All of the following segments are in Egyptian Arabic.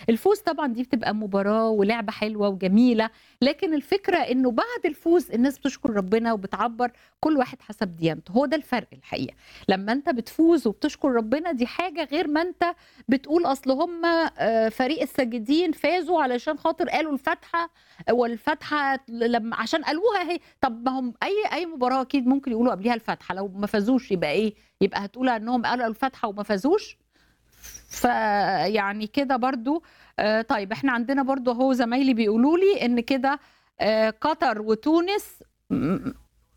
الفوز طبعا دي بتبقى مباراه ولعبه حلوه وجميله لكن الفكره انه بعد الفوز الناس بتشكر ربنا وبتعبر كل واحد حسب ديانته هو ده الفرق الحقيقه لما انت بتفوز وبتشكر ربنا دي حاجه غير ما انت بتقول اصل هم آه، فريق الساجدين فازوا علشان خاطر قالوا الفاتحه والفاتحه لما عشان قالوها هي طب ما هم اي اي مباراه اكيد ممكن يقولوا قبلها الفاتحه لو ما فازوش يبقى ايه يبقى هتقول انهم قالوا الفاتحه وما فازوش فيعني كده برضو آه، طيب احنا عندنا برضو اهو زمايلي بيقولوا لي ان كده آه، قطر وتونس م-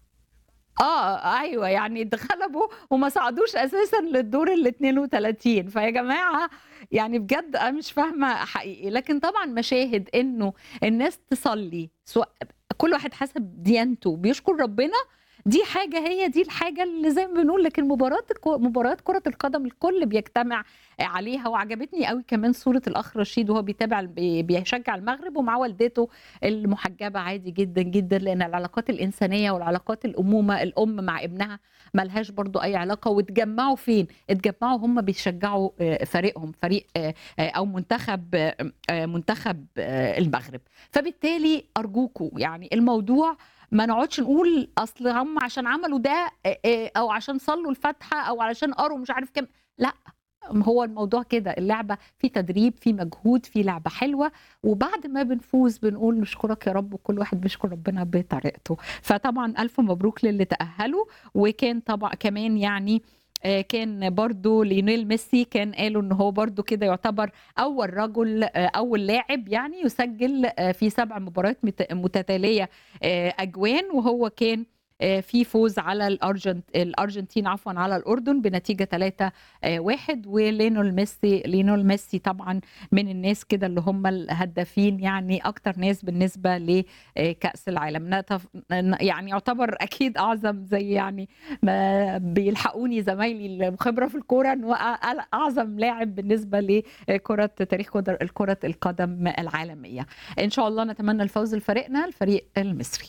اه ايوه يعني اتغلبوا وما صعدوش اساسا للدور ال 32 فيا جماعه يعني بجد انا مش فاهمه حقيقي لكن طبعا مشاهد انه الناس تصلي سواء كل واحد حسب ديانته بيشكر ربنا دي حاجه هي دي الحاجه اللي زي ما بنقول لكن مباراه الكو- مباراه كره القدم الكل بيجتمع عليها وعجبتني قوي كمان صوره الاخ رشيد وهو بيتابع بي- بيشجع المغرب ومع والدته المحجبه عادي جدا جدا لان العلاقات الانسانيه والعلاقات الامومه الام مع ابنها ملهاش برضو اي علاقه واتجمعوا فين اتجمعوا هم بيشجعوا آه، فريقهم فريق آه، آه، او منتخب آه، آه، منتخب آه، المغرب فبالتالي ارجوكوا يعني الموضوع ما نقعدش نقول اصل هم عشان عملوا ده آه، آه، او عشان صلوا الفاتحه او علشان قروا مش عارف كام لا هو الموضوع كده اللعبه في تدريب في مجهود في لعبه حلوه وبعد ما بنفوز بنقول نشكرك يا رب وكل واحد بيشكر ربنا بطريقته فطبعا الف مبروك للي تاهلوا وكان طبعا كمان يعني آه، كان برضو ليونيل ميسي كان قالوا ان هو برضو كده يعتبر اول رجل آه، اول لاعب يعني يسجل آه، في سبع مباريات مت- متتاليه آه، اجوان وهو كان آه، في فوز على الأرجنت... الارجنتين عفوا على الاردن بنتيجه 3 واحد ولينول ميسي لينول ميسي طبعا من الناس كده اللي هم الهدافين يعني اكتر ناس بالنسبه لكاس العالم نتف... يعني يعتبر اكيد اعظم زي يعني ما بيلحقوني زمايلي الخبره في الكوره انه أ- اعظم لاعب بالنسبه لكره تاريخ كرة كره القدم العالميه ان شاء الله نتمنى الفوز لفريقنا الفريق المصري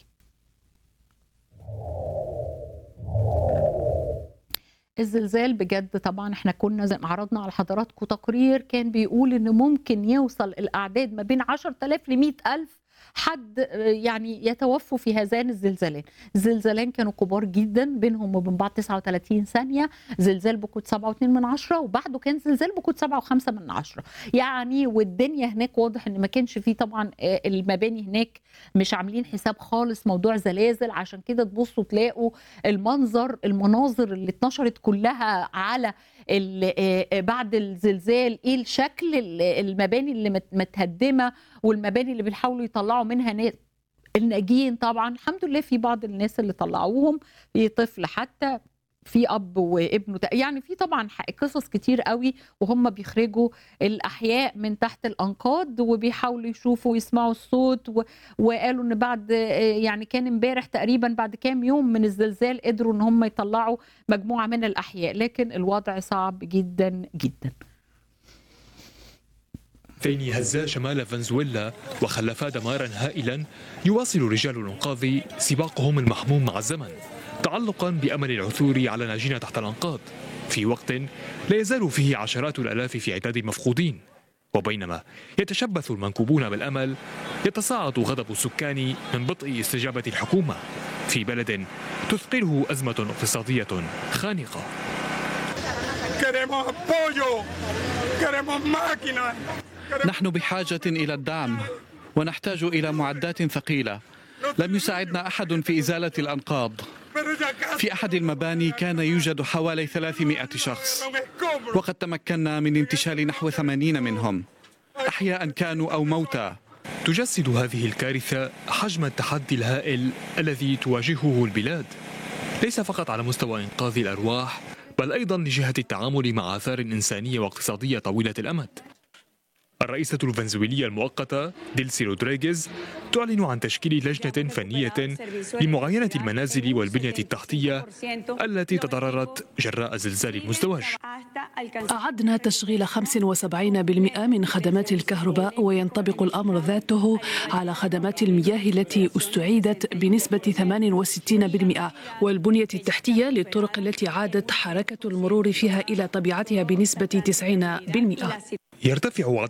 الزلزال بجد طبعا احنا كنا زي ما عرضنا على حضراتكم تقرير كان بيقول ان ممكن يوصل الاعداد ما بين 10000 ل 100000 حد آه، يعني يتوفوا في هذان الزلزالين الزلزالين كانوا كبار جدا بينهم وبين بعض 39 ثانية زلزال بقوة 7.2 من عشرة وبعده كان زلزال بقوة 7.5 من عشرة يعني والدنيا هناك واضح ان ما كانش فيه طبعا آه، المباني هناك مش عاملين حساب خالص موضوع زلازل عشان كده تبصوا تلاقوا المنظر المناظر اللي اتنشرت كلها على ال- آه، آه، بعد الزلزال ايه الشكل ال- المباني اللي مت- متهدمه والمباني اللي بيحاولوا يطلعوا منها ناس الناجين طبعا الحمد لله في بعض الناس اللي طلعوهم في طفل حتى في اب وابنه تق- يعني في طبعا ح- قصص كتير قوي وهم بيخرجوا الاحياء من تحت الانقاض وبيحاولوا يشوفوا ويسمعوا الصوت و... وقالوا ان بعد آه، يعني كان امبارح تقريبا بعد كام يوم من الزلزال قدروا ان هم يطلعوا مجموعه من الاحياء لكن الوضع صعب جدا جدا ثاني هزا شمال فنزويلا وخلفا دمارا هائلا يواصل رجال الانقاذ سباقهم المحموم مع الزمن تعلقا بامل العثور على ناجين تحت الانقاض في وقت لا يزال فيه عشرات الالاف في عداد المفقودين وبينما يتشبث المنكوبون بالامل يتصاعد غضب السكان من بطء استجابه الحكومه في بلد تثقله ازمه اقتصاديه خانقه Queremos apoyo, queremos máquinas. queremos- نحن بحاجة إلى الدعم ونحتاج إلى معدات ثقيلة لم يساعدنا أحد في إزالة الأنقاض Pero ya casi في أحد المباني كان يوجد حوالي 300 شخص un escombro. وقد تمكنا من انتشال نحو 80 منهم أحياء كانوا أو موتى تجسد هذه الكارثة حجم التحدي الهائل الذي تواجهه البلاد ليس فقط على مستوى إنقاذ الأرواح بل أيضا لجهة التعامل مع آثار إنسانية واقتصادية طويلة الأمد الرئيسة الفنزويلية المؤقتة ديلسي رودريغيز تعلن عن تشكيل لجنة فنية لمعاينة المنازل والبنية التحتية التي تضررت جراء الزلزال المزدوج أعدنا تشغيل 75% من خدمات الكهرباء وينطبق الأمر ذاته على خدمات المياه التي استعيدت بنسبة 68% والبنية التحتية للطرق التي عادت حركة المرور فيها إلى طبيعتها بنسبة 90% يرتفع